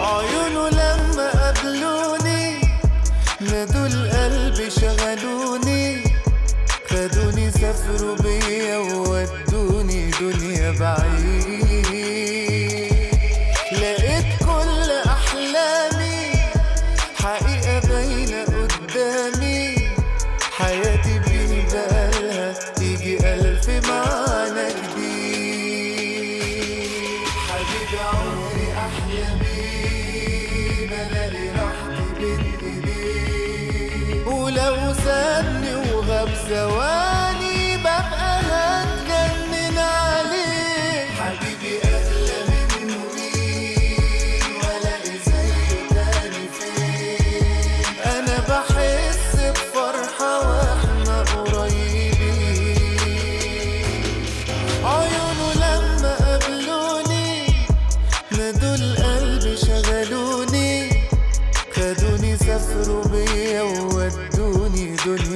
عيونه لما قابلوني نادوا القلب شغلوني خدوني سافروا بيا وودوني دنيا بعيد لقيت كل احلامي حقيقة باينة قدامي حياتي بيه بقالها تيجي ألف معنى جديد حبيبي عمري أحلى بيه بلاقي راحتي بين إيديه ولو سابني وغاب ثواني ببقى هتجنن عليه حبيبي أغلى منه مين ولا زيه تاني فين أنا بحس بفرحة وإحنا قريبين عيونه لما قابلوني نادوا القلب شغلوني خدوني سافروا بيا وودوني دنيا